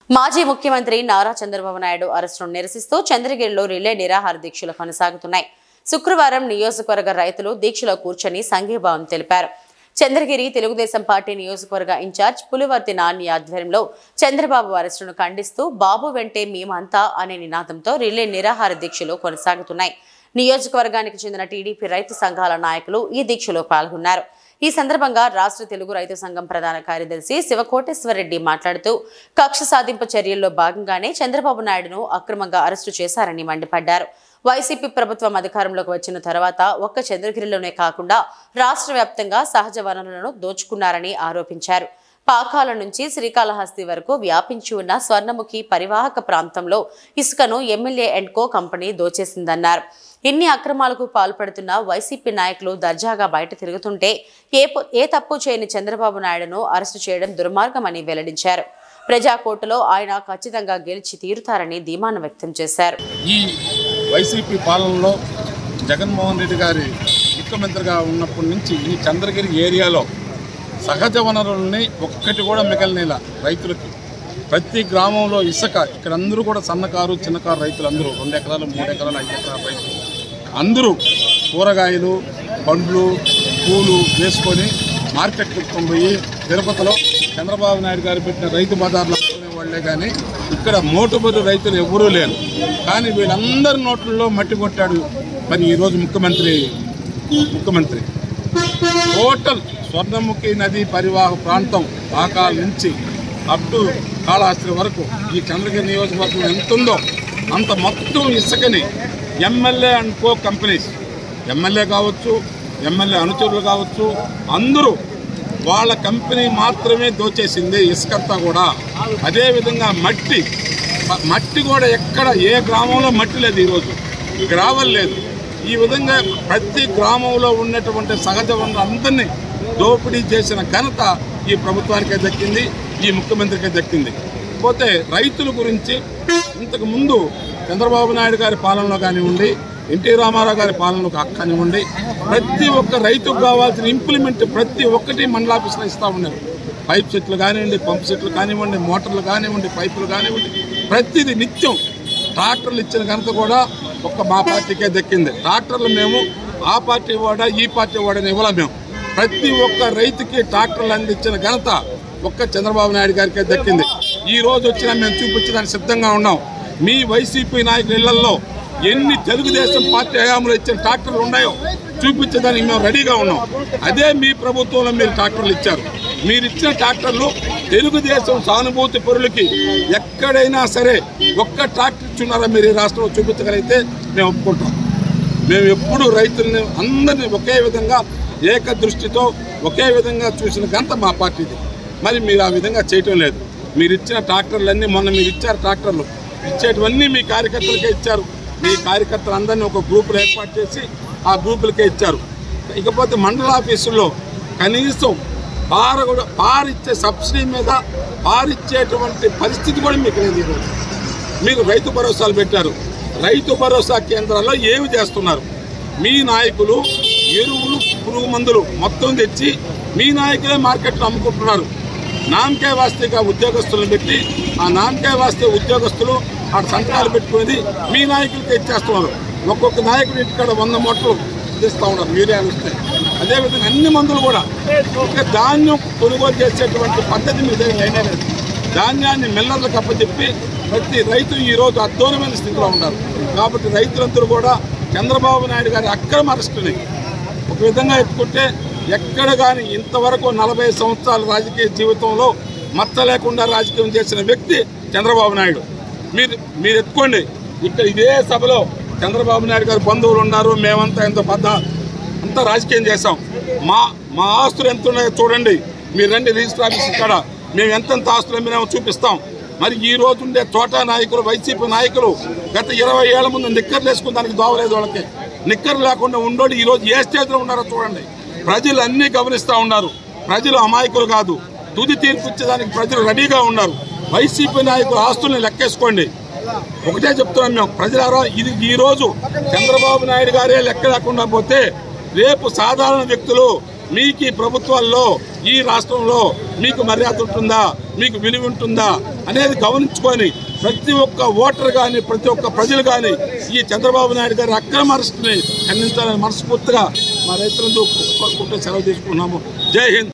మాజీ ముఖ్యమంత్రి నారా చంద్రబాబు నాయుడు అరెస్టును నిరసిస్తూ చంద్రగిరిలో రిలే నిరాహార దీక్షలు కొనసాగుతున్నాయి శుక్రవారం నియోజకవర్గ రైతులు దీక్షలో కూర్చొని సంఘీభావం తెలిపారు చంద్రగిరి తెలుగుదేశం పార్టీ నియోజకవర్గ ఇన్ఛార్జ్ పులివర్తి నాని ఆధ్వర్యంలో చంద్రబాబు అరెస్టును ఖండిస్తూ బాబు వెంటే మేమంతా అనే నినాదంతో రిలే నిరాహార దీక్షలు కొనసాగుతున్నాయి నియోజకవర్గానికి చెందిన టీడీపీ రైతు సంఘాల నాయకులు ఈ దీక్షలో పాల్గొన్నారు ఈ సందర్భంగా రాష్ట్ర తెలుగు రైతు సంఘం ప్రధాన కార్యదర్శి శివకోటేశ్వరరెడ్డి మాట్లాడుతూ కక్ష సాధింపు చర్యల్లో భాగంగానే చంద్రబాబు నాయుడును అక్రమంగా అరెస్టు చేశారని మండిపడ్డారు వైసీపీ ప్రభుత్వం అధికారంలోకి వచ్చిన తర్వాత ఒక్క చంద్రగిరిలోనే కాకుండా రాష్ట్ర వ్యాప్తంగా సహజ వనరులను దోచుకున్నారని ఆరోపించారు పాకాల నుంచి శ్రీకాళహస్తి వరకు వ్యాపించి ఉన్న స్వర్ణముఖి పరివాహక ప్రాంతంలో ఇసుకను ఎమ్మెల్యే అండ్ కో కంపెనీ దోచేసిందన్నారు ఇన్ని అక్రమాలకు పాల్పడుతున్న వైసీపీ నాయకులు దర్జాగా బయట తిరుగుతుంటే ఏ పు- ఏ తప్పు చేయని చంద్రబాబు నాయుడును అరెస్టు చేయడం దుర్మార్గమని వెల్లడించారు ప్రజాకోర్టులో ఆయన ఖచ్చితంగా గెలిచి తీరుతారని ధీమాను వ్యక్తం చేశారు ఈ వైసీపీ పాలనలో జగన్మోహన్ రెడ్డి గారి ముఖ్యమంత్రిగా ఉన్నప్పటి నుంచి ఈ చంద్రగిరి ఏరియాలో సహజ వనరుల్ని ఒక్కటి కూడా మిగలనేలా రైతులకి ప్రతి గ్రామంలో ఇసుక ఇక్కడ అందరూ కూడా సన్నకారు చిన్నకారు రైతులు అందరూ రెండు ఎకరాలు మూడు ఎకరాలు ఐదు ఎకరాల రైతులు అందరూ కూరగాయలు పండ్లు పూలు వేసుకొని మార్కెట్ పెట్టుకొని పోయి తిరుపతిలో చంద్రబాబు నాయుడు గారు పెట్టిన రైతు బజార్లో అమ్ముకునే వాళ్ళే కానీ ఇక్కడ మోటుబడి రైతులు ఎవరూ లేరు కానీ వీళ్ళందరి నోట్లలో మట్టి కొట్టాడు మరి ఈరోజు ముఖ్యమంత్రి ముఖ్యమంత్రి టోటల్ స్వర్ణముఖి నది పరివాహ ప్రాంతం పాకాల నుంచి అప్ టు కాళహస్తి వరకు ఈ చంద్రగిరి నియోజకవర్గం ఎంత ఉందో అంత మొత్తం ఇసుకని MLA and co companies MLA కావచ్చు ఎమ్మెల్యే అనుచరులు కావచ్చు అందరూ వాళ్ళ కంపెనీ మాత్రమే దోచేసింది ఇసుకంతా కూడా అదేవిధంగా మట్టి మ- మట్టి కూడా ఎక్కడ ఏ గ్రామంలో మట్టి లేదు ఈరోజు గ్రావల్ లేదు ఈ విధంగా ప్రతి గ్రామంలో ఉన్నటువంటి సహజ వనరులు అందరినీ దోపిడీ చేసిన ఘనత ఈ ప్రభుత్వానికే దక్కింది ఈ ముఖ్యమంత్రికే దక్కింది పోతే రైతుల గురించి ఇంతకు ముందు చంద్రబాబు నాయుడు గారి పాలనలో కానివ్వండి ఎన్టీ రామారావు గారి పాలనలో కా- కానివ్వండి ప్రతి ఒక్క రైతుకు కావాల్సిన ఇంప్లిమెంట్ ప్రతి ఒక్కటి మండలాఫీస్లో ఇస్తూ ఉన్నారు పైప్ సెట్లు కానివ్వండి పంప్ సెట్లు కానివ్వండి మోటార్లు కానివ్వండి పైపులు కానివ్వండి ప్రతిదీ నిత్యం ట్రాక్టర్లు ఇచ్చిన ఘనత కూడా ఒక్క మా పార్టీకే దక్కింది ట్రాక్టర్లు మేము ఆ పార్టీ వాడా ఈ పార్టీ వాడని ఇవ్వలేం మేము ప్రతి ఒక్క రైతుకి ట్రాక్టర్లు అందించిన ఘనత ఒక్క చంద్రబాబు నాయుడు గారికే దక్కింది ఈ రోజు వచ్చినా మేము చూపించడానికి సిద్ధంగా ఉన్నాం మీ వైసీపీ నాయకుల ఇళ్లలో ఎన్ని తెలుగుదేశం పార్టీ హయాంలో ఇచ్చిన ట్రాక్టర్లు ఉన్నాయో చూపించడానికి మేము రెడీగా ఉన్నాం అదే మీ ప్రభుత్వంలో మీరు ట్రాక్టర్లు ఇచ్చారు మీరు ఇచ్చిన ట్రాక్టర్లు తెలుగుదేశం సానుభూతి పరులకి ఎక్కడైనా సరే ఒక్క ట్రాక్టర్ ఇచ్చున్నారా మీరు ఈ రాష్ట్రంలో చూపించగలిగితే మేము ఒప్పుకుంటాం మేము ఎప్పుడు రైతుల్ని అందరినీ ఒకే విధంగా ఏక దృష్టితో ఒకే విధంగా చూసిన గంత మా పార్టీది మరి మీరు ఆ విధంగా చేయటం లేదు మీరు ఇచ్చిన ట్రాక్టర్లన్నీ మొన్న మీరు ఇచ్చారు ట్రాక్టర్లు ఇచ్చేటివన్నీ మీ కార్యకర్తలకే ఇచ్చారు మీ కార్యకర్తలు అందరినీ ఒక గ్రూపులు ఏర్పాటు చేసి ఆ గ్రూపులకే ఇచ్చారు ఇకపోతే మండల ఆఫీసుల్లో కనీసం పార కూడా పారిచ్చే సబ్సిడీ మీద పారిచ్చేటువంటి పరిస్థితి కూడా మీకు లేదు ఈరోజు మీరు రైతు భరోసాలు పెట్టారు రైతు భరోసా కేంద్రాల్లో ఏమి చేస్తున్నారు మీ నాయకులు ఎరువులు పురుగు మందులు మొత్తం తెచ్చి మీ నాయకులే మార్కెట్లో అమ్ముకుంటున్నారు నామకే వాస్తేగా ఉద్యోగస్తులను పెట్టి ఆ నామకే వాస్తే ఉద్యోగస్తులు ఆ సంతకాలు పెట్టుకునేది మీ నాయకులకి ఇచ్చేస్తున్నారు ఒక్కొక్క నాయకుడి ఇంటికాడ వంద మూటలు ఇస్తూ ఉన్నారు యూరియాలు ఇస్తే అదేవిధంగా అన్ని మందులు కూడా ఇంకా ధాన్యం కొనుగోలు చేసేటువంటి పద్ధతి మీ దగ్గర లేనే లేదు ధాన్యాన్ని మిల్లర్లకు అప్పచెప్పి ప్రతి రైతు ఈ రోజు అధ్వానమైన స్థితిలో ఉన్నారు కాబట్టి రైతులందరూ కూడా చంద్రబాబు నాయుడు గారి అక్రమ అరెస్టుని ఒక విధంగా ఎత్తుకుంటే ఎక్కడ కానీ ఇంతవరకు నలభై సంవత్సరాల రాజకీయ జీవితంలో మచ్చ లేకుండా రాజకీయం చేసిన వ్యక్తి చంద్రబాబు నాయుడు మీరు మీరు ఎత్తుకోండి ఇక్కడ ఇదే సభలో చంద్రబాబు నాయుడు గారి బంధువులు ఉన్నారు మేమంతా ఎంతో పెద్ద అంతా రాజకీయం చేశాం మా మా ఆస్తులు ఎంత ఉన్నాయో చూడండి మీరు రండి రిజిస్టర్ ఆఫీస్ ఇక్కడ మేము ఎంతెంత ఆస్తులు అమ్మినామో చూపిస్తాం మరి ఈ రోజు ఉండే తోటా నాయకులు వైసీపీ నాయకులు గత ఇరవై ఏళ్ల ముందు నిక్కర్లు వేసుకుని దానికి దోవలేదు వాళ్ళకి నిక్కర్ లేకుండా ఉండోడు ఈ రోజు ఏ స్టేజ్లో ఉన్నారో చూడండి ప్రజలు అన్నీ గమనిస్తూ ఉన్నారు ప్రజలు అమాయకులు కాదు తుది తీర్పు ఇచ్చేదానికి ప్రజలు రెడీగా ఉన్నారు వైసీపీ నాయకుల ఆస్తుల్ని లెక్కేసుకోండి ఒకటే చెప్తున్నాం మేము ప్రజలారా ఇది ఈ రోజు చంద్రబాబు నాయుడు గారే లెక్క లేకుండా పోతే రేపు సాధారణ వ్యక్తులు మీకు ఈ ప్రభుత్వాల్లో ఈ రాష్ట్రంలో మీకు మర్యాద ఉంటుందా మీకు విలువ ఉంటుందా అనేది గమనించుకొని ప్రతి ఒక్క ఓటర్ కానీ ప్రతి ఒక్క ప్రజలు కానీ ఈ చంద్రబాబు నాయుడు గారి అక్రమ అరెస్ట్ని ఖండించాలని మనస్ఫూర్తిగా మా రైతులందరూ కోరుకుంటూ సెలవు తీసుకున్నాము జై హింద్